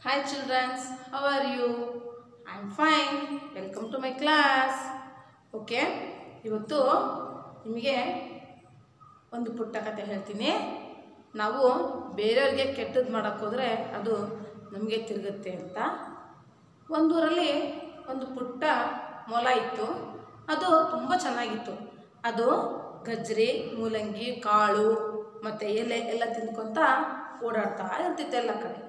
Hi childrens, how are you? I'm fine. Welcome to my class. Okay ಇವತ್ತು ನಿಮಗೆ ಒಂದು ಪುಟ್ಟ ಕತೆ ಹೇಳ್ತೀನಿ ನಾವು ಬೇರೆಯವ್ರಿಗೆ ಕೆಟ್ಟದ್ದು ಮಾಡೋಕ್ಕೆ ಹೋದರೆ ಅದು ನಮಗೆ ತಿರುಗುತ್ತೆ ಅಂತ ಒಂದೂರಲ್ಲಿ ಒಂದು ಪುಟ್ಟ ಮೊಲ ಇತ್ತು ಅದು ತುಂಬ ಚೆನ್ನಾಗಿತ್ತು ಅದು ಗಜ್ರಿ ಮೂಲಂಗಿ ಕಾಳು ಮತ್ತು ಎಲೆ ಎಲ್ಲ ತಿನ್ಕೊತ ಓಡಾಡ್ತಾ ಇರ್ತಿತ್ತು ಎಲ್ಲ ಕಡೆ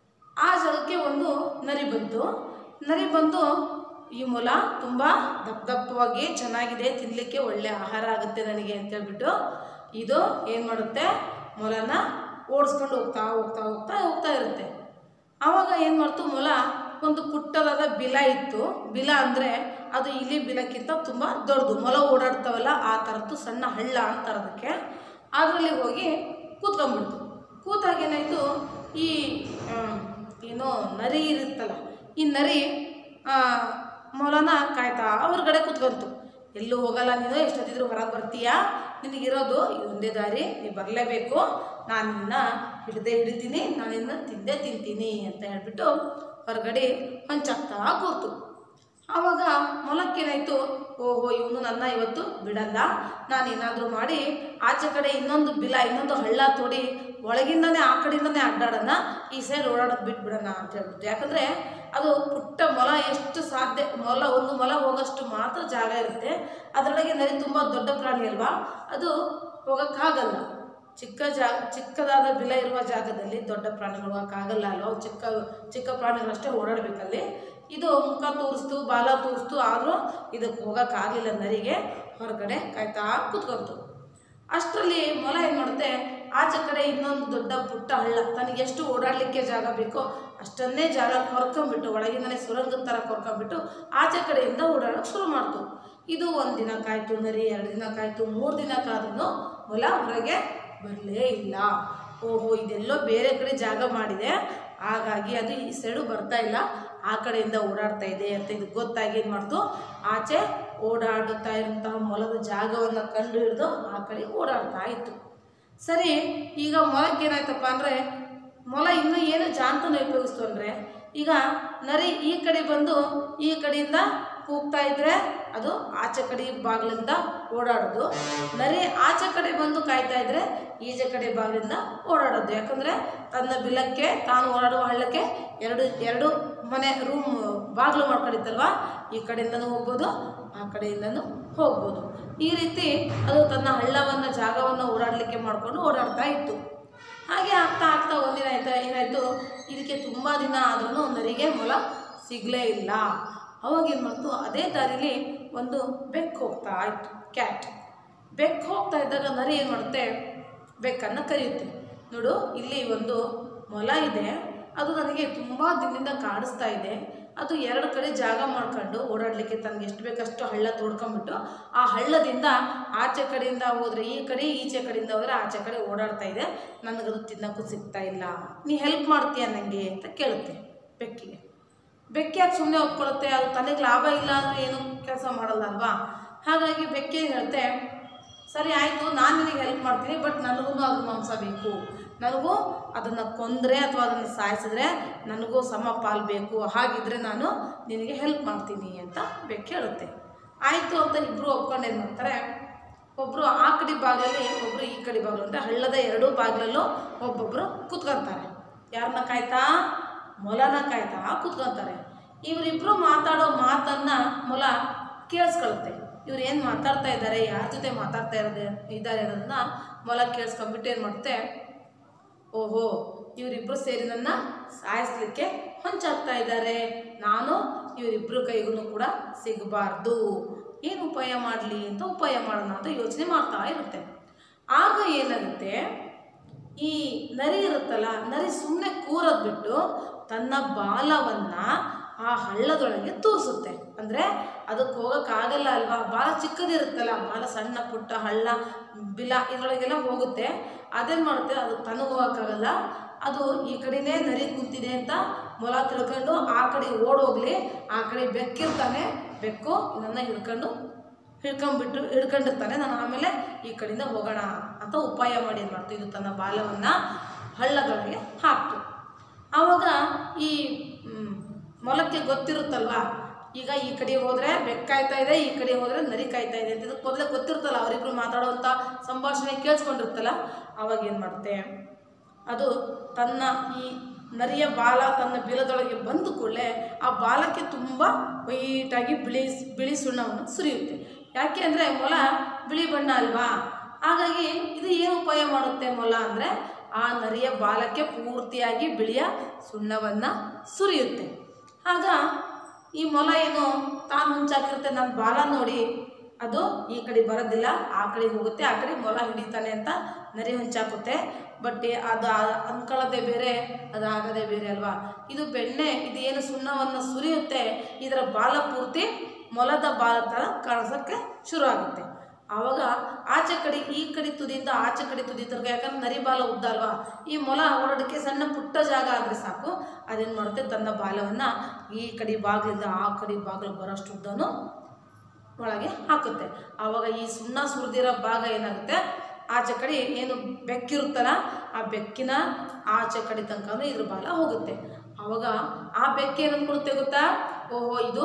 ಆ ಜಾಗಕ್ಕೆ ಒಂದು ನರಿ ಬಂತು ನರಿ ಬಂದು ಈ ಮೊಲ ತುಂಬ ದಪ್ಪ ದಪ್ಪವಾಗಿ ಚೆನ್ನಾಗಿದೆ ತಿನ್ನಲಿಕ್ಕೆ ಒಳ್ಳೆ ಆಹಾರ ಆಗುತ್ತೆ ನನಗೆ ಅಂತ ಹೇಳ್ಬಿಟ್ಟು ಇದು ಏನು ಮಾಡುತ್ತೆ ಮೊಲನ ಓಡಿಸ್ಕೊಂಡು ಹೋಗ್ತಾ ಹೋಗ್ತಾ ಹೋಗ್ತಾ ಹೋಗ್ತಾ ಇರುತ್ತೆ ಆವಾಗ ಏನು ಮಾಡ್ತು ಮೊಲ ಒಂದು ಪುಟ್ಟದಾದ ಬಿಲ ಇತ್ತು ಬಿಲ ಅಂದರೆ ಅದು ಇಲಿ ಬಿಲಕ್ಕಿಂತ ತುಂಬ ದೊಡ್ಡದು ಮೊಲ ಓಡಾಡ್ತಾವಲ್ಲ ಆ ಥರದ್ದು ಸಣ್ಣ ಹಳ್ಳ ಅಂತಾರೆ ಅದಕ್ಕೆ ಅದರಲ್ಲಿ ಹೋಗಿ ಕೂತ್ಕೊಂಡ್ಬಿಡ್ತು ಕೂತಾಗ ಏನಾಯಿತು ಈ ಆ, ಏನೋ ನರಿ ಇರುತ್ತಲ್ಲ ಈ ನರಿ ಆ, ಮೊಲನ ಕಾಯ್ತಾ ಹೊರಗಡೆ ಕೂತ್ಕೊಂತು ಎಲ್ಲೂ ಹೋಗಲ್ಲ ನೀನು ಎಷ್ಟೊತ್ತಿದ್ರು ಹೊರಗೆ ಬರ್ತೀಯಾ ನಿನಗಿರೋದು ಇದೊಂದೇ ದಾರಿ ನೀ ಬರಲೇಬೇಕು ನಾನು ನಿನ್ನ ಹಿಡ್ದೇ ಹಿಡಿತೀನಿ ನಾನು ನಿನ್ನ ತಿಂದೇ ತಿಂತೀನಿ ಅಂತ ಹೇಳ್ಬಿಟ್ಟು ಹೊರಗಡೆ ಹೊಂಚಾಗ್ತಾ ಕೂತು ಆವಾಗ ಮೊಲಕ್ಕೇನಾಯಿತು ಓಹೋ ಇವನು ನನ್ನ ಇವತ್ತು ಬಿಡಲ್ಲ ನಾನು ಏನಾದರೂ ಮಾಡಿ ಆಚೆ ಕಡೆ ಇನ್ನೊಂದು ಬಿಲ ಇನ್ನೊಂದು ಹಳ್ಳ ತೋಡಿ ಒಳಗಿಂದನೇ ಆ ಕಡೆಯಿಂದನೇ ಅಡ್ಡಾಡೋಣ ಈ ಸೈಡ್ ಓಡಾಡೋದು ಬಿಟ್ಬಿಡೋಣ ಅಂತ ಹೇಳ್ಬಿಟ್ಟು ಯಾಕಂದರೆ ಅದು ಪುಟ್ಟ ಮೊಲ ಎಷ್ಟು ಸಾಧ್ಯ ಮೊಲ ಒಂದು ಮೊಲ ಹೋಗೋಷ್ಟು ಮಾತ್ರ ಜಾಗ ಇರುತ್ತೆ ಅದರೊಳಗೆ ನರಿ ತುಂಬ ದೊಡ್ಡ ಪ್ರಾಣಿ ಅಲ್ವಾ ಅದು ಹೋಗೋಕ್ಕಾಗಲ್ಲ ಚಿಕ್ಕ ಜಾಗ ಚಿಕ್ಕದಾದ ಬಿಲ ಇರುವ ಜಾಗದಲ್ಲಿ ದೊಡ್ಡ ಪ್ರಾಣಿಗಳು ಹೋಗೋಕ್ಕಾಗಲ್ಲ ಅಲ್ವಾ ಅವು ಚಿಕ್ಕ ಚಿಕ್ಕ ಪ್ರಾಣಿಗಳಷ್ಟೇ ಓಡಾಡಬೇಕಲ್ಲಿ ಇದು ಮುಖ ತೋರಿಸ್ತು ಬಾಲ ತೋರಿಸ್ತು ಆದರೂ ಇದಕ್ಕೆ ಹೋಗೋಕ್ಕಾಗಲಿಲ್ಲ ನರಿಗೆ ಹೊರಗಡೆ ಕಾಯ್ತಾ ಕೂತ್ಕೊಂತು ಅಷ್ಟರಲ್ಲಿ ಮೊಲ ಏನು ಮಾಡುತ್ತೆ ಆಚೆ ಕಡೆ ಇನ್ನೊಂದು ದೊಡ್ಡ ಪುಟ್ಟ ಹಳ್ಳ ತನಗೆ ಎಷ್ಟು ಓಡಾಡಲಿಕ್ಕೆ ಜಾಗ ಬೇಕೋ ಅಷ್ಟನ್ನೇ ಜಾಗ ಕೊರ್ಕೊಂಬಿಟ್ಟು ಒಳಗಿಂದನೇ ಸುರಂಗದ ಥರ ಕೊರ್ಕೊಂಬಿಟ್ಟು ಆಚೆ ಕಡೆಯಿಂದ ಓಡಾಡೋಕೆ ಶುರು ಮಾಡ್ತು ಇದು ಒಂದು ದಿನ ಕಾಯ್ತು ನರಿ ಎರಡು ದಿನ ಕಾಯ್ತು ಮೂರು ದಿನ ಕಾದ್ರೂ ಮೊಲ ಹೊರಗೆ ಬರಲೇ ಇಲ್ಲ ಓಹೋ ಇದೆಲ್ಲೋ ಬೇರೆ ಕಡೆ ಜಾಗ ಮಾಡಿದೆ ಹಾಗಾಗಿ ಅದು ಈ ಸೈಡು ಬರ್ತಾ ಇಲ್ಲ ಆ ಕಡೆಯಿಂದ ಓಡಾಡ್ತಾ ಇದೆ ಅಂತ ಇದು ಗೊತ್ತಾಗಿ ಏನು ಮಾಡ್ತು ಆಚೆ ಓಡಾಡುತ್ತಾ ಇರುವಂತಹ ಮೊಲದ ಜಾಗವನ್ನು ಕಂಡು ಹಿಡಿದು ಆ ಕಡೆ ಓಡಾಡ್ತಾ ಇತ್ತು ಸರಿ ಈಗ ಮೊಲಕ್ಕೆ ಏನಾಯ್ತಪ್ಪ ಅಂದರೆ ಮೊಲ ಇನ್ನೂ ಏನು ಜಾಂತನ ಉಪಯೋಗಿಸ್ತು ಅಂದರೆ ಈಗ ನರಿ ಈ ಕಡೆ ಬಂದು ಈ ಕಡೆಯಿಂದ ಕೂಗ್ತಾ ಇದ್ರೆ ಅದು ಆಚೆ ಕಡೆ ಬಾಗಿಲಿಂದ ಓಡಾಡೋದು ನರಿ ಆಚೆ ಕಡೆ ಬಂದು ಕಾಯ್ತಾ ಇದ್ರೆ ಈಚೆ ಕಡೆ ಬಾಗಿಲಿಂದ ಓಡಾಡೋದು ಯಾಕಂದರೆ ತನ್ನ ಬಿಲಕ್ಕೆ ತಾನು ಓಡಾಡುವ ಹಳ್ಳಕ್ಕೆ ಎರಡು ಎರಡು ಮನೆ ರೂಮ್ ಬಾಗಿಲು ಮಾಡ್ಕೊಂಡಿತ್ತಲ್ವ ಈ ಕಡೆಯಿಂದನೂ ಹೋಗ್ಬೋದು ಆ ಕಡೆಯಿಂದನೂ ಹೋಗ್ಬೋದು ಈ ರೀತಿ ಅದು ತನ್ನ ಹಳ್ಳವನ್ನು ಜಾಗವನ್ನು ಓಡಾಡಲಿಕ್ಕೆ ಮಾಡಿಕೊಂಡು ಓಡಾಡ್ತಾ ಇತ್ತು ಹಾಗೆ ಆಗ್ತಾ ಆಗ್ತಾ ಒಂದಿನ ಆಯ್ತಾ ಏನಾಯಿತು ಇದಕ್ಕೆ ತುಂಬ ದಿನ ಆದ್ರೂ ನರಿಗೆ ಮೊಲ ಸಿಗಲೇ ಇಲ್ಲ ಅವಾಗ ಏನು ಮಾಡ್ತು ಅದೇ ದಾರಿಲಿ ಒಂದು ಬೆಕ್ಕು ಹೋಗ್ತಾ ಇತ್ತು ಕ್ಯಾಟ್ ಬೆಕ್ಕು ಹೋಗ್ತಾ ಇದ್ದಾಗ ನರಿ ಏನು ಮಾಡುತ್ತೆ ಬೆಕ್ಕನ್ನು ಕರೆಯುತ್ತೆ ನೋಡು ಇಲ್ಲಿ ಒಂದು ಮೊಲ ಇದೆ ಅದು ನನಗೆ ತುಂಬ ದಿನದಿಂದ ಕಾಡಿಸ್ತಾ ಇದೆ ಅದು ಎರಡು ಕಡೆ ಜಾಗ ಮಾಡ್ಕೊಂಡು ಓಡಾಡಲಿಕ್ಕೆ ತನಗೆ ಎಷ್ಟು ಬೇಕಷ್ಟು ಹಳ್ಳ ತೋಡ್ಕೊಂಬಿಟ್ಟು ಆ ಹಳ್ಳದಿಂದ ಆಚೆ ಕಡೆಯಿಂದ ಹೋದರೆ ಈ ಕಡೆ ಈಚೆ ಕಡೆಯಿಂದ ಹೋದರೆ ಆಚೆ ಕಡೆ ಓಡಾಡ್ತಾ ಇದೆ ನನಗದು ತಿನ್ನೋಕ್ಕೂ ಸಿಗ್ತಾ ಇಲ್ಲ ನೀ ಹೆಲ್ಪ್ ಮಾಡ್ತೀಯ ನನಗೆ ಅಂತ ಕೇಳುತ್ತೆ ಬೆಕ್ಕಿಗೆ ಬೆಕ್ಕಿ ಯಾಕೆ ಸುಮ್ಮನೆ ಒಪ್ಕೊಳ್ಳುತ್ತೆ ಅದು ತನಗೆ ಲಾಭ ಇಲ್ಲ ಅಂದರೆ ಏನು ಕೆಲಸ ಮಾಡಲ್ಲ ಅಲ್ವಾ ಹಾಗಾಗಿ ಬೆಕ್ಕಿ ಏನ್ ಹೇಳುತ್ತೆ ಸರಿ ಆಯಿತು ನಾನು ನಿನಗೆ ಹೆಲ್ಪ್ ಮಾಡ್ತೀನಿ ಬಟ್ ನನಗೂ ಅದ್ರ ಮಾಂಸ ಬೇಕು ನನಗೂ ಅದನ್ನು ಕೊಂದರೆ ಅಥವಾ ಅದನ್ನು ಸಾಯಿಸಿದ್ರೆ ನನಗೂ ಸಮ ಪಾಲು ಬೇಕು ಹಾಗಿದ್ರೆ ನಾನು ನಿನಗೆ ಹೆಲ್ಪ್ ಮಾಡ್ತೀನಿ ಅಂತ ಬೆಕ್ಕು ಹೇಳುತ್ತೆ ಆಯಿತು ಅಂತ ಇಬ್ಬರು ಒಪ್ಕೊಂಡು ಏನು ಮಾಡ್ತಾರೆ ಒಬ್ಬರು ಆ ಕಡೆ ಬಾಗಿಲಲ್ಲಿ ಒಬ್ಬರು ಈ ಕಡೆ ಬಾಗಿಲು ಅಂದರೆ ಹಳ್ಳದ ಎರಡೂ ಬಾಗಿಲಲ್ಲೂ ಒಬ್ಬೊಬ್ಬರು ಕೂತ್ಕೊಂತಾರೆ ಯಾರನ್ನ ಕಾಯ್ತಾ ಮೊಲನ ಕಾಯ್ತಾ ಕೂತ್ಕೊಂತಾರೆ ಇವರಿಬ್ಬರು ಮಾತಾಡೋ ಮಾತನ್ನು ಮೊಲ ಕೇಳಿಸ್ಕೊಳುತ್ತೆ ಇವ್ರು ಏನು ಮಾತಾಡ್ತಾ ಇದ್ದಾರೆ ಯಾರ ಜೊತೆ ಮಾತಾಡ್ತಾ ಇರೋದು ಇದ್ದಾರೆ ಅನ್ನೋದನ್ನ ಮೊಲ ಕೇಳಿಸ್ಕೊಂಡ್ಬಿಟ್ಟು ಏನು ಮಾಡುತ್ತೆ ಓಹೋ ಇವರಿಬ್ಬರು ಸೇರಿ ನನ್ನ ಸಾಯಿಸ್ಲಿಕ್ಕೆ ಹೊಂಚಾಗ್ತಾ ಇದ್ದಾರೆ ನಾನು ಇವರಿಬ್ಬರು ಕೈಗೂ ಕೂಡ ಸಿಗಬಾರ್ದು ಏನು ಉಪಾಯ ಮಾಡಲಿ ಅಂತ ಉಪಾಯ ಮಾಡೋಣ ಅಂತ ಯೋಚನೆ ಮಾಡ್ತಾ ಇರುತ್ತೆ ಆಗ ಏನಾಗುತ್ತೆ ಈ ನರಿ ಇರುತ್ತಲ್ಲ ನರಿ ಸುಮ್ಮನೆ ಕೂರೋದು ಬಿಟ್ಟು ತನ್ನ ಬಾಲವನ್ನು ಆ ಹಳ್ಳದೊಳಗೆ ತೂರಿಸುತ್ತೆ ಅಂದರೆ ಅದಕ್ಕೆ ಹೋಗೋಕ್ಕಾಗಲ್ಲ ಅಲ್ವಾ ಬಾಲ ಚಿಕ್ಕದಿರುತ್ತಲ್ಲ ಬಾಲ ಸಣ್ಣ ಪುಟ್ಟ ಹಳ್ಳ ಬಿಲ ಇದರೊಳಗೆಲ್ಲ ಹೋಗುತ್ತೆ ಅದೇನು ಮಾಡುತ್ತೆ ಅದು ತನಗೆ ಹೋಗೋಕ್ಕಾಗಲ್ಲ ಅದು ಈ ಕಡೆನೇ ನರಿ ಕುಂತಿದೆ ಅಂತ ಮೊಲ ತಿಳ್ಕೊಂಡು ಆ ಕಡೆ ಓಡೋಗ್ಲಿ ಆ ಕಡೆ ಬೆಕ್ಕಿರ್ತಾನೆ ಬೆಕ್ಕು ಇದನ್ನು ಹಿಡ್ಕೊಂಡು ಹಿಡ್ಕೊಂಡ್ಬಿಟ್ಟು ಹಿಡ್ಕೊಂಡಿರ್ತಾನೆ ನಾನು ಆಮೇಲೆ ಈ ಕಡೆಯಿಂದ ಹೋಗೋಣ ಅಂತ ಉಪಾಯ ಮಾಡಿ ಏನು ಮಾಡ್ತು ಇದು ತನ್ನ ಬಾಲವನ್ನು ಹಳ್ಳದೊಳಗೆ ಹಾಕ್ತು ಆವಾಗ ಈ ಅದಕ್ಕೆ ಗೊತ್ತಿರುತ್ತಲ್ವಾ ಈಗ ಈ ಕಡೆ ಹೋದರೆ ಬೆಕ್ಕಾಯ್ತಾ ಇದೆ ಈ ಕಡೆ ಹೋದರೆ ನರಿ ಕಾಯ್ತಾ ಇದೆ ಅಂತ ಇದಕ್ಕೆ ಮೊದಲೇ ಗೊತ್ತಿರುತ್ತಲ್ಲ ಅವರಿಬ್ರು ಮಾತಾಡುವಂಥ ಸಂಭಾಷಣೆ ಕೇಳಿಸ್ಕೊಂಡಿರುತ್ತಲ್ಲ ಅವಾಗ ಏನು ಮಾಡುತ್ತೆ ಅದು ತನ್ನ ಈ ನರಿಯ ಬಾಲ ತನ್ನ ಬಿಲದೊಳಗೆ ಬಂದ ಕೂಡಲೇ ಆ ಬಾಲಕ್ಕೆ ತುಂಬ ವೈಟಾಗಿ ಬಿಳಿ ಬಿಳಿ ಸುಣ್ಣವನ್ನು ಸುರಿಯುತ್ತೆ ಯಾಕೆ ಅಂದರೆ ಮೊಲ ಬಿಳಿ ಬಣ್ಣ ಅಲ್ವಾ ಹಾಗಾಗಿ ಇದು ಏನು ಉಪಾಯ ಮಾಡುತ್ತೆ ಮೊಲ ಅಂದರೆ ಆ ನರಿಯ ಬಾಲಕ್ಕೆ ಪೂರ್ತಿಯಾಗಿ ಬಿಳಿಯ ಸುಣ್ಣವನ್ನು ಸುರಿಯುತ್ತೆ ಆಗ ಈ ಮೊಲ ಏನು ತಾನು ಮುಂಚಾಕಿರುತ್ತೆ ನನ್ನ ಬಾಲ ನೋಡಿ ಅದು ಈ ಕಡೆ ಬರೋದಿಲ್ಲ ಆ ಕಡೆ ಹೋಗುತ್ತೆ ಆ ಕಡೆ ಮೊಲ ಹಿಡಿತಾನೆ ಅಂತ ನರಿ ಹೊಂಚಾಕುತ್ತೆ ಬಟ್ ಅದು ಆ- ಅನ್ಕೊಳ್ಳೋದೇ ಬೇರೆ ಅದು ಆಗೋದೇ ಬೇರೆ ಅಲ್ವಾ ಇದು ಬೆಣ್ಣೆ ಇದು ಏನು ಸುಣ್ಣವನ್ನು ಸುರಿಯುತ್ತೆ ಇದರ ಬಾಲ ಪೂರ್ತಿ ಮೊಲದ ಬಾಲ ಥರ ಕಾಣಿಸೋಕ್ಕೆ ಶುರು ಆಗುತ್ತೆ ಆವಾಗ ಆಚೆ ಕಡೆ ಈ ಕಡೆ ತುದಿಯಿಂದ ಆಚೆ ಕಡೆ ತುದಿ ತನಕ ಯಾಕಂದ್ರೆ ನರಿ ಬಾಲ ಉದ್ದ ಅಲ್ವಾ ಈ ಮೊಲ ಓಡಾಡಕ್ಕೆ ಸಣ್ಣ ಪುಟ್ಟ ಜಾಗ ಆದರೆ ಸಾಕು ಅದೇನು ಮಾಡುತ್ತೆ ತನ್ನ ಬಾಲವನ್ನು ಈ ಕಡೆ ಬಾಗಿಲಿಂದ ಆ ಕಡೆ ಬಾಗಿಲು ಬರೋಷ್ಟು ಉದ್ದನು ಒಳಗೆ ಹಾಕುತ್ತೆ ಆವಾಗ ಈ ಸುಣ್ಣ ಸುರಿದಿರೋ ಭಾಗ ಏನಾಗುತ್ತೆ ಆಚೆ ಕಡೆ ಏನು ಬೆಕ್ಕಿರುತ್ತಲ್ಲ ಆ ಬೆಕ್ಕಿನ ಆಚೆ ಕಡೆ ತನಕ ಅಂದ್ರೆ ಇದ್ರ ಬಾಲ ಹೋಗುತ್ತೆ ಆವಾಗ ಆ ಬೆಕ್ಕೆ ಏನು ಅನ್ಕೊಳುತ್ತೆ ಗೊತ್ತಾ ಓಹೋ ಇದು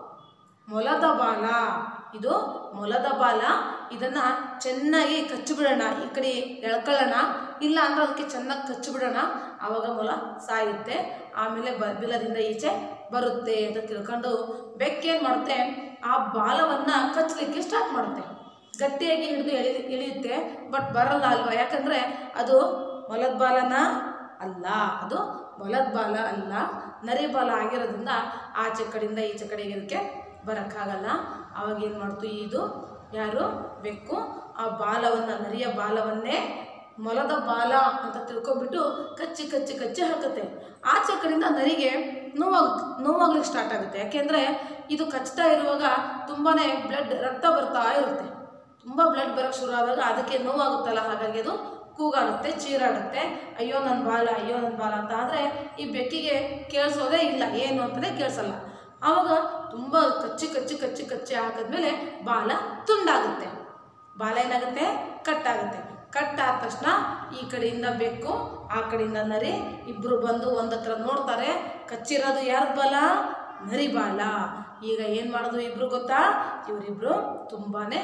ಮೊಲದ ಬಾಲ ಇದು ಮೊಲದ ಬಾಲ ಇದನ್ನ ಚೆನ್ನಾಗಿ ಕಚ್ಚಿಬಿಡೋಣ ಈ ಕಡೆ ಎಳ್ಕೊಳ್ಳೋಣ ಇಲ್ಲ ಅಂದ್ರೆ ಅದಕ್ಕೆ ಚೆನ್ನಾಗಿ ಕಚ್ಚಿಬಿಡೋಣ ಆವಾಗ ಮೊಲ ಸಾಯುತ್ತೆ ಆಮೇಲೆ ಬ ಬಿಲದಿಂದ ಈಚೆ ಬರುತ್ತೆ ಅಂತ ತಿಳ್ಕೊಂಡು ಬೆಕ್ಕೇನು ಮಾಡುತ್ತೆ ಆ ಬಾಲವನ್ನು ಕಚ್ಚಲಿಕ್ಕೆ ಸ್ಟಾರ್ಟ್ ಮಾಡುತ್ತೆ ಗಟ್ಟಿಯಾಗಿ ಹಿಡಿದು ಎಳಿ ಇಳಿಯುತ್ತೆ ಬಟ್ ಬರಲ್ಲ ಅಲ್ವಾ ಯಾಕಂದರೆ ಅದು ಮೊಲದ ಬಾಲನ ಅಲ್ಲ ಅದು ಮೊಲದ ಬಾಲ ಅಲ್ಲ ನರಿ ಬಾಲ ಆಗಿರೋದ್ರಿಂದ ಆಚೆ ಕಡೆಯಿಂದ ಈಚೆ ಕಡೆಗೆ ಇದಕ್ಕೆ ಬರೋಕ್ಕಾಗಲ್ಲ ಅವಾಗ ಏನು ಮಾಡ್ತು ಇದು ಯಾರು ಬೆಕ್ಕು ಆ ಬಾಲವನ್ನು ನರಿಯ ಬಾಲವನ್ನೇ ಮೊಲದ ಬಾಲ ಅಂತ ತಿಳ್ಕೊಂಬಿಟ್ಟು ಕಚ್ಚಿ ಕಚ್ಚಿ ಕಚ್ಚಿ ಹಾಕುತ್ತೆ ಆಚೆ ಕಡೆಯಿಂದ ನರಿಗೆ ನೋವಾಗ ನೋವಾಗ್ಲಿಕ್ಕೆ ಸ್ಟಾರ್ಟ್ ಆಗುತ್ತೆ ಯಾಕೆಂದರೆ ಇದು ಕಚ್ತಾ ಇರುವಾಗ ತುಂಬಾ ಬ್ಲಡ್ ರಕ್ತ ಬರ್ತಾ ಇರುತ್ತೆ ತುಂಬ ಬ್ಲಡ್ ಬರೋಕ್ಕೆ ಶುರು ಆದಾಗ ಅದಕ್ಕೆ ನೋವಾಗುತ್ತಲ್ಲ ಹಾಗಾಗಿ ಅದು ಕೂಗಾಡುತ್ತೆ ಚೀರಾಡುತ್ತೆ ಅಯ್ಯೋ ನನ್ನ ಬಾಲ ಅಯ್ಯೋ ನನ್ನ ಬಾಲ ಅಂತ ಆದರೆ ಈ ಬೆಕ್ಕಿಗೆ ಕೇಳಿಸೋದೇ ಇಲ್ಲ ಏನು ಅಂತಲೇ ಕೇಳಿಸಲ್ಲ ಆವಾಗ ತುಂಬ ಕಚ್ಚಿ ಕಚ್ಚಿ ಕಚ್ಚಿ ಕಚ್ಚಿ ಹಾಕಿದ್ಮೇಲೆ ಬಾಲ ತುಂಡಾಗುತ್ತೆ ಬಾಲ ಏನಾಗುತ್ತೆ ಕಟ್ಟಾಗುತ್ತೆ ಕಟ್ ಆದ ತಕ್ಷಣ ಈ ಕಡೆಯಿಂದ ಬೆಕ್ಕು ಆ ಕಡೆಯಿಂದ ನರಿ ಇಬ್ಬರು ಬಂದು ಒಂದತ್ರ ನೋಡ್ತಾರೆ ಕಚ್ಚಿರೋದು ಯಾರ ಬಾಲ ನರಿ ಬಾಲ ಈಗ ಏನು ಮಾಡೋದು ಇಬ್ರು ಗೊತ್ತಾ ಇವರಿಬ್ರು ತುಂಬಾನೇ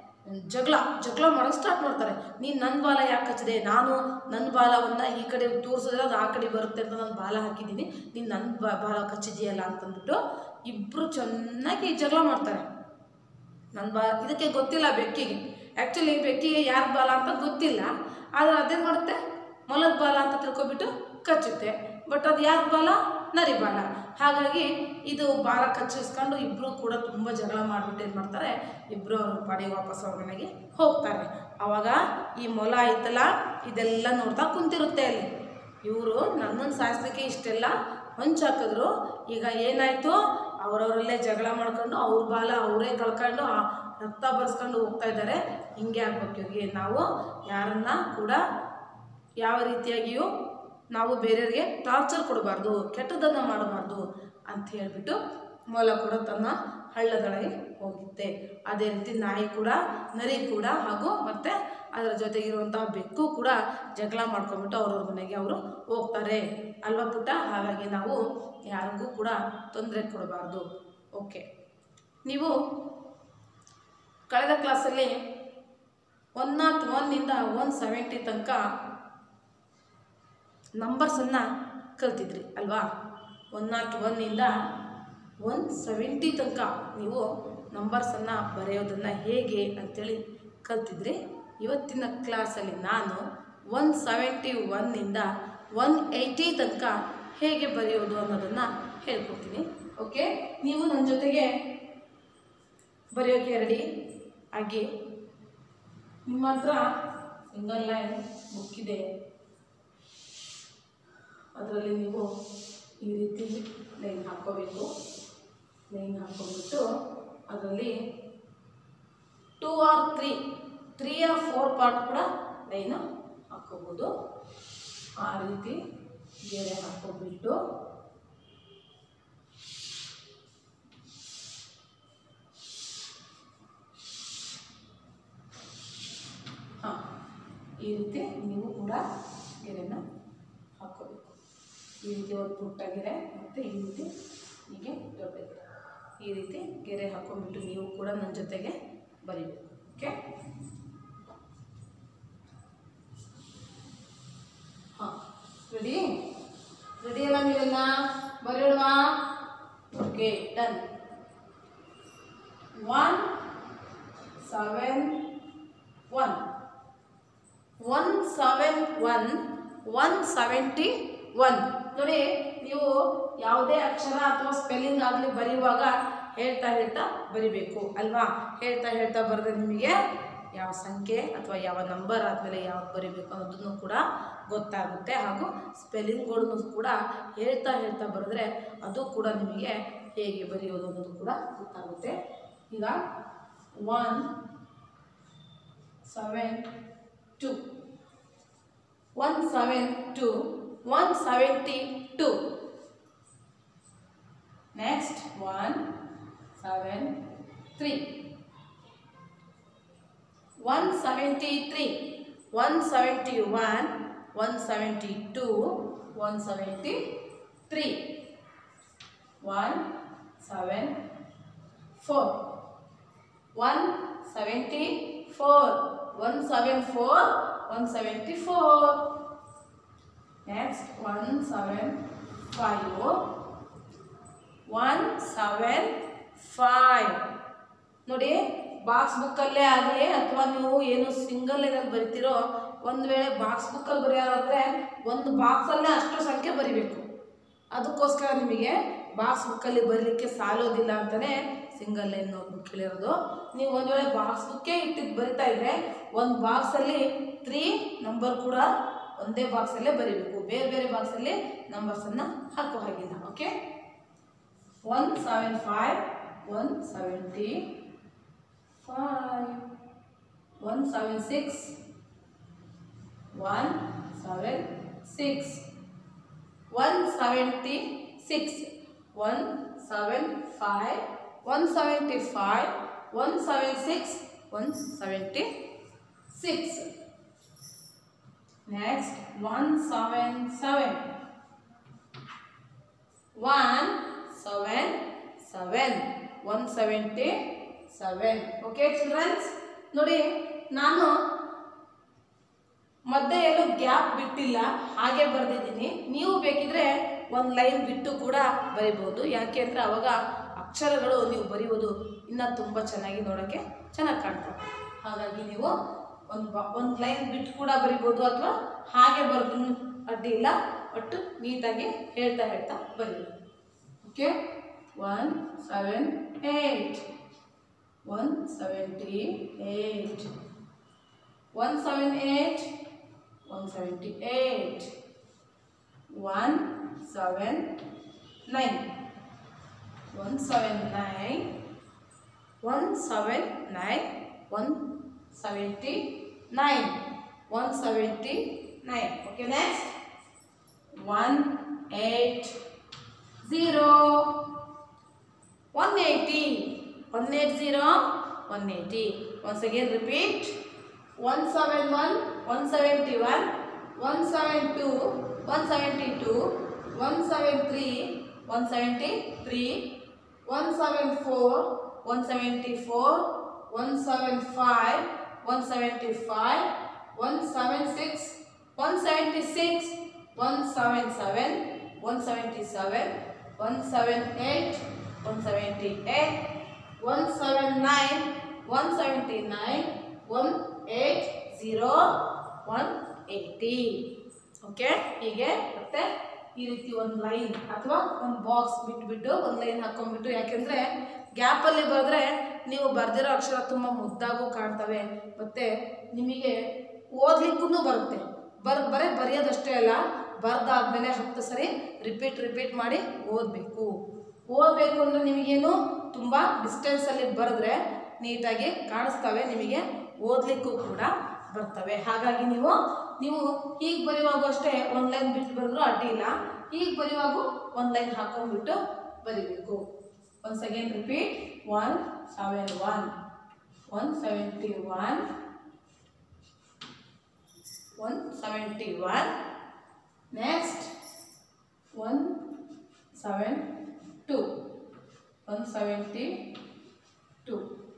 ಜಗಳ ಜಗಳ ಮಾಡೋಕೆ ಸ್ಟಾರ್ಟ್ ಮಾಡ್ತಾರೆ ನೀನು ನನ್ನ ಬಾಲ ಯಾಕೆ ಕಚ್ಚಿದೆ ನಾನು ನನ್ನ ಬಾಲವನ್ನು ಈ ಕಡೆ ತೋರಿಸಿದ್ರೆ ಅದು ಆ ಕಡೆ ಬರುತ್ತೆ ಅಂತ ನಾನು ಬಾಲ ಹಾಕಿದ್ದೀನಿ ನೀನು ನನ್ನ ಬಾ ಬಾಲ ಕಚ್ಚಿದೆಯಲ್ಲ ಅಂತಂದ್ಬಿಟ್ಟು ಇಬ್ಬರು ಚೆನ್ನಾಗಿ ಜಗಳ ಮಾಡ್ತಾರೆ ನನ್ನ ಬಾ ಇದಕ್ಕೆ ಗೊತ್ತಿಲ್ಲ ಬೆಕ್ಕಿಗೆ ಆ್ಯಕ್ಚುಲಿ ಬೆಕ್ಕಿಗೆ ಯಾರ ಬಾಲ ಅಂತ ಗೊತ್ತಿಲ್ಲ ಆದರೆ ಅದೇನು ಮಾಡುತ್ತೆ ಮೊಲದ ಬಾಲ ಅಂತ ತಿಳ್ಕೊಬಿಟ್ಟು ಕಚ್ಚುತ್ತೆ ಬಟ್ ಅದು ಯಾರ ಬಾಲ ನರಿ ಬಾಲ ಹಾಗಾಗಿ ಇದು ಬಾಲ ಕಚ್ಚಿಸ್ಕೊಂಡು ಇಬ್ಬರು ಕೂಡ ತುಂಬ ಜಗಳ ಮಾಡಿಬಿಟ್ಟು ಏನು ಮಾಡ್ತಾರೆ ಇಬ್ಬರು ಅವ್ರ ಪಾಡಿಗೆ ವಾಪಸ್ ಅವ್ರ ಮನೆಗೆ ಹೋಗ್ತಾರೆ ಆವಾಗ ಈ ಮೊಲ ಐತಲ್ಲ ಇದೆಲ್ಲ ನೋಡ್ತಾ ಕುಂತಿರುತ್ತೆ ಅಲ್ಲಿ ಇವರು ನನ್ನನ್ನು ಸಾಯಿಸ್ಲಿಕ್ಕೆ ಇಷ್ಟೆಲ್ಲ ಹೊಂಚಾಕಿದ್ರು ಈಗ ಏನಾಯಿತು ಅವರವರಲ್ಲೇ ಜಗಳ ಮಾಡ್ಕೊಂಡು ಅವ್ರ ಬಾಲ ಅವರೇ ಕಳ್ಕೊಂಡು ಆ ರಕ್ತ ಬರ್ಸ್ಕೊಂಡು ಹೋಗ್ತಾ ಇದ್ದಾರೆ ಹಿಂಗೆ ಆಗ್ಬೇಕು ಇವ್ರಿಗೆ ನಾವು ಯಾರನ್ನ ಕೂಡ ಯಾವ ರೀತಿಯಾಗಿಯೂ ನಾವು ಬೇರೆಯವ್ರಿಗೆ ಟಾರ್ಚರ್ ಕೊಡಬಾರ್ದು ಕೆಟ್ಟದನ್ನು ಮಾಡಬಾರ್ದು ಅಂತ ಹೇಳಿಬಿಟ್ಟು ಮೊಲ ಕೂಡ ತನ್ನ ಹಳ್ಳದೊಳಗೆ ಹೋಗುತ್ತೆ ಅದೇ ರೀತಿ ನಾಯಿ ಕೂಡ ನರಿ ಕೂಡ ಹಾಗೂ ಮತ್ತು ಅದರ ಜೊತೆಗಿರುವಂತಹ ಬೆಕ್ಕು ಕೂಡ ಜಗಳ ಮಾಡ್ಕೊಂಬಿಟ್ಟು ಅವ್ರವ್ರ ಮನೆಗೆ ಅವರು ಹೋಗ್ತಾರೆ ಅಲ್ವಾ ಪುಟ್ಟ ಹಾಗಾಗಿ ನಾವು ಯಾರಿಗೂ ಕೂಡ ತೊಂದರೆ ಕೊಡಬಾರ್ದು ಓಕೆ ನೀವು ಕಳೆದ ಕ್ಲಾಸಲ್ಲಿ ಒನ್ ನಾಟ್ ಒನ್ನಿಂದ ಒನ್ ಸೆವೆಂಟಿ ತನಕ ನಂಬರ್ಸನ್ನು ಕಲ್ತಿದ್ರಿ ಅಲ್ವಾ ಒನ್ ನಾಟ್ ಒನ್ನಿಂದ ಒನ್ ಸೆವೆಂಟಿ ತನಕ ನೀವು ನಂಬರ್ಸನ್ನು ಬರೆಯೋದನ್ನು ಹೇಗೆ ಅಂತೇಳಿ ಕಲ್ತಿದ್ರಿ ಇವತ್ತಿನ ಕ್ಲಾಸಲ್ಲಿ ನಾನು ಒನ್ ಸೆವೆಂಟಿ ಒನ್ನಿಂದ ಒನ್ ಏಯ್ಟಿ ತನಕ ಹೇಗೆ ಬರೆಯೋದು ಅನ್ನೋದನ್ನು ಹೇಳ್ಕೊಡ್ತೀನಿ ಓಕೆ ನೀವು ನನ್ನ ಜೊತೆಗೆ ಬರೆಯೋಕ್ಕೆ ರೆಡಿ ಆಗಿ ನಿಮ್ಮ ಹತ್ರ ಸಿಂಗಲ್ ಲೈನ್ ಬುಕ್ ಇದೆ ಅದರಲ್ಲಿ ನೀವು ಈ ರೀತಿ ಲೈನ್ ಹಾಕ್ಕೋಬೇಕು ಲೈನ್ ಹಾಕ್ಕೊಂಡ್ಬಿಟ್ಟು ಅದರಲ್ಲಿ two or three three or four part ಕೂಡ ಲೈನು ಹಾಕ್ಕೋಬೋದು ಆ ರೀತಿ ಗೆರೆ ಹಾಕ್ಕೊಂಡ್ಬಿಟ್ಟು ಹಾಂ ಈ ರೀತಿ ನೀವು ಕೂಡ ಗೆರೆನ ಹಾಕ್ಕೋಬೇಕು ಈ ರೀತಿ ಒಂದು ಪುಟ್ಟ ಗೆರೆ ಮತ್ತು ಈ ರೀತಿ ಹೀಗೆ ದೊಡ್ಡ ಗೆರೆ ಈ ರೀತಿ ಗೆರೆ ಹಾಕೊಂಡ್ಬಿಟ್ಟು ನೀವು ಕೂಡ ನನ್ನ ಜೊತೆಗೆ ಬರೀಬೇಕು ಓಕೆ ಹಾಂ ರೆಡಿ ರೆಡಿ ಅಲ್ಲ ನೀವೆಲ್ಲ ಬರೆಯೋಣ okay done one seven one one seven one one seventy one ನೋಡಿ ನೀವು ಯಾವುದೇ ಅಕ್ಷರ ಅಥವಾ ಸ್ಪೆಲ್ಲಿಂಗ್ ಆಗಲಿ ಬರೆಯುವಾಗ ಹೇಳ್ತಾ ಹೇಳ್ತಾ ಬರಿಬೇಕು ಅಲ್ವಾ ಹೇಳ್ತಾ ಹೇಳ್ತಾ ಬರೆದ್ರೆ ನಿಮಗೆ ಯಾವ ಸಂಖ್ಯೆ ಅಥವಾ ಯಾವ ನಂಬರ್ ಆದಮೇಲೆ ಯಾವ್ದು ಬರಿಬೇಕು ಅನ್ನೋದನ್ನು ಕೂಡ ಗೊತ್ತಾಗುತ್ತೆ ಹಾಗೂ ಸ್ಪೆಲ್ಲಿಂಗ್ಗಳನ್ನು ಕೂಡ ಹೇಳ್ತಾ ಹೇಳ್ತಾ ಬರೆದ್ರೆ ಅದು ಕೂಡ ನಿಮಗೆ ಹೇಗೆ ಬರೆಯೋದು ಅನ್ನೋದು ಕೂಡ ಗೊತ್ತಾಗುತ್ತೆ ಈಗ one seven two one seven two one seventy two next one seven three one seventy three one seventy one one seventy two one seventy three one seven four one seventy four one seven four one seventy four next one seven five one seven five ನೋಡಿ box ಬುಕ್ಕಲ್ಲೇ ಆಗಲಿ ಅಥವಾ ನೀವು ಏನು single ಏನಲ್ಲಿ ಬರಿತೀರೋ ಒಂದು ವೇಳೆ box ಬುಕ್ಕಲ್ಲಿ ಬರೆಯೋದಾದ್ರೆ ಒಂದು ಬಾಕ್ಸಲ್ಲೇ ಅಷ್ಟು ಸಂಖ್ಯೆ ಬರಿಬೇಕು ಅದಕ್ಕೋಸ್ಕರ ನಿಮಗೆ ಬಾಕ್ಸ್ ಬುಕ್ಕಲ್ಲಿ ಬರಲಿಕ್ಕೆ ಸಾಲೋದಿಲ್ಲ ಅಂತಲೇ ಸಿಂಗಲ್ ಲೈನ್ ನೋಟ್ಬುಕ್ ಹೇಳಿರೋದು ನೀವು ಒಂದು ವೇಳೆ ಬಾಕ್ಸ್ ಬುಕ್ಕೇ ಇಟ್ಟಿದ್ದು ಬರಿತಾ ಇದ್ರೆ ಒಂದು ಬಾಕ್ಸಲ್ಲಿ ತ್ರೀ ನಂಬರ್ ಕೂಡ ಒಂದೇ ಬಾಕ್ಸಲ್ಲೇ ಬರಿಬೇಕು ಬೇರೆ ಬೇರೆ ಬಾಕ್ಸಲ್ಲಿ ನಂಬರ್ಸನ್ನು ಹಾಕೋ ಹಾಗಿಲ್ಲ okay one seven five one seventy five one seven six one seven six one seventy six one seven five one seventy five one seven six one seventy six next one seven seven one seven seven one seventy seven okay childrens ನೋಡಿ ನಾನು ಮಧ್ಯೆ ಎಲ್ಲೂ gap ಬಿಟ್ಟಿಲ್ಲ ಹಾಗೆ ಬರೆದಿದ್ದೀನಿ ನೀವು ಬೇಕಿದ್ರೆ ಒಂದು ಲೈನ್ ಬಿಟ್ಟು ಕೂಡ ಬರಿಬೋದು ಯಾಕೆ ಅಂದರೆ ಅವಾಗ ಅಕ್ಷರಗಳು ನೀವು ಬರೆಯುವುದು ಇನ್ನೂ ತುಂಬ ಚೆನ್ನಾಗಿ ನೋಡೋಕ್ಕೆ ಚೆನ್ನಾಗಿ ಕಾಣ್ತವೆ ಹಾಗಾಗಿ ನೀವು ಒಂದು ಬ ಒಂದು ಲೈನ್ ಬಿಟ್ಟು ಕೂಡ ಬರಿಬೋದು ಅಥವಾ ಹಾಗೆ ಬರೆದು ಅಡ್ಡಿ ಇಲ್ಲ ಒಟ್ಟು ನೀಟಾಗಿ ಹೇಳ್ತಾ ಹೇಳ್ತಾ ಬರೀಬೋದು okay one seven eight one seventy eight one seven eight one seventy eight one seven nine one seven nine one seven nine one seventy nine one seventy nine okay next one eight zero one eighty one eight zero one eighty once again repeat one seven one one seventy one one seven two one seventy two one seven three one seventy three one seven four one seventy four one seven five one seventy five one seven six one seventy six one seven seven one seventy seven one seven eight one seventy eight one seven nine one seventy nine one eight zero one eighty okay ಹೀಗೆ ಮತ್ತೆ ಈ ರೀತಿ ಒಂದು line ಅಥವಾ ಒಂದು box ಬಿಟ್ಬಿಟ್ಟು ಒಂದು line ಹಾಕೊಂಡ್ಬಿಟ್ಟು ಯಾಕೆಂದರೆ ಗ್ಯಾಪಲ್ಲಿ ಬರೆದ್ರೆ ನೀವು ಬರೆದಿರೋ ಅಕ್ಷರ ತುಂಬ ಮುದ್ದಾಗೂ ಕಾಣ್ತವೆ ಮತ್ತು ನಿಮಗೆ ಓದ್ಲಿಕ್ಕೂ ಬರುತ್ತೆ ಬರ್ ಬರೀ ಬರೆಯೋದಷ್ಟೇ ಅಲ್ಲ ಬರೆದಾದ್ಮೇಲೆ ಹತ್ತು ಸರಿ ರಿಪೀಟ್ ರಿಪೀಟ್ ಮಾಡಿ ಓದಬೇಕು ಓದಬೇಕು ಅಂದರೆ ನಿಮಗೇನು ತುಂಬ ಡಿಸ್ಟೆನ್ಸಲ್ಲಿ ಬರೆದ್ರೆ ನೀಟಾಗಿ ಕಾಣಿಸ್ತವೆ ನಿಮಗೆ ಓದಲಿಕ್ಕೂ ಕೂಡ ಬರ್ತವೆ ಹಾಗಾಗಿ ನೀವು ನೀವು ಹೀಗೆ ಬರೆಯುವಾಗ ಅಷ್ಟೇ ಒಂದು ಲೈನ್ ಬಿಟ್ಟು ಬರೆದ್ರು ಅಡ್ಡಿ ಇಲ್ಲ ಹೀಗೆ ಬರೆಯುವಾಗ ಒಂದು ಲೈನ್ ಹಾಕೊಂಡ್ಬಿಟ್ಟು ಬರಿಬೇಕು once again repeat one seven one one seventy one one seventy one next one seven two one seventy two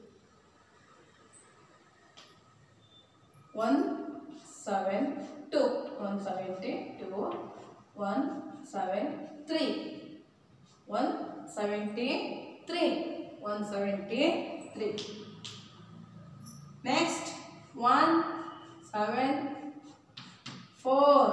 one seven two one seventy two one seven three one seventy three one seventy three next one seven four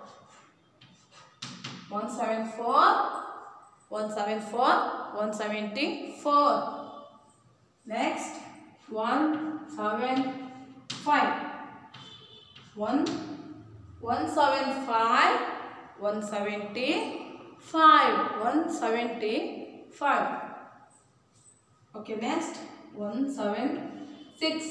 one seven four one seven four one seventy four next one seven five one one seven five one seventy five one seventy five okay next one seven six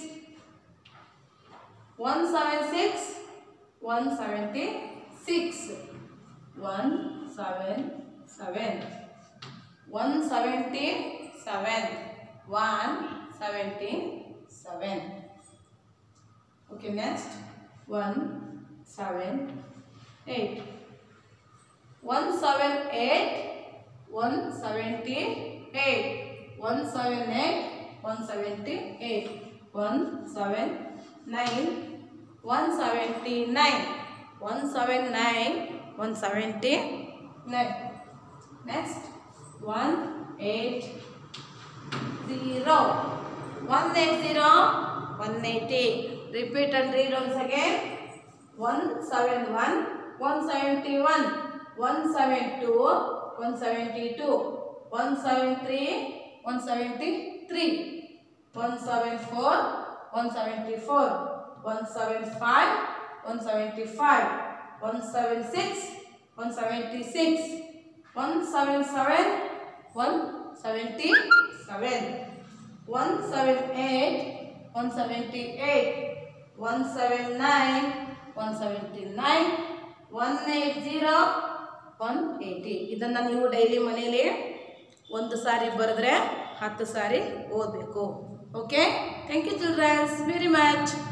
one seven six one seventy six one seven seven one seventy seven one seventy seven okay next one seven eight one seven eight one seventy eight one seven eight one seventy eight one seven nine one seventy nine one seven nine one seventy nine next one eight zero. One eight zero, one eighty. Repeat and read once again. One seven one, one seventy one, one seven two, one seventy two, one seven three, one seventy three, one seven four, one seventy four, one seven five, one seventy five, one seven six, one seventy six, one seven seven, one seventy seven, one seven eight, one seventy eight, one seven nine, one seventy nine, one eight zero, one eighty ಇದನ್ನು ನೀವು daily ಮನೇಲಿ ಒಂದು ಸಾರಿ ಬರೆದ್ರೆ ಹತ್ತು ಸಾರಿ ಓದಬೇಕು okay thank you childrens very much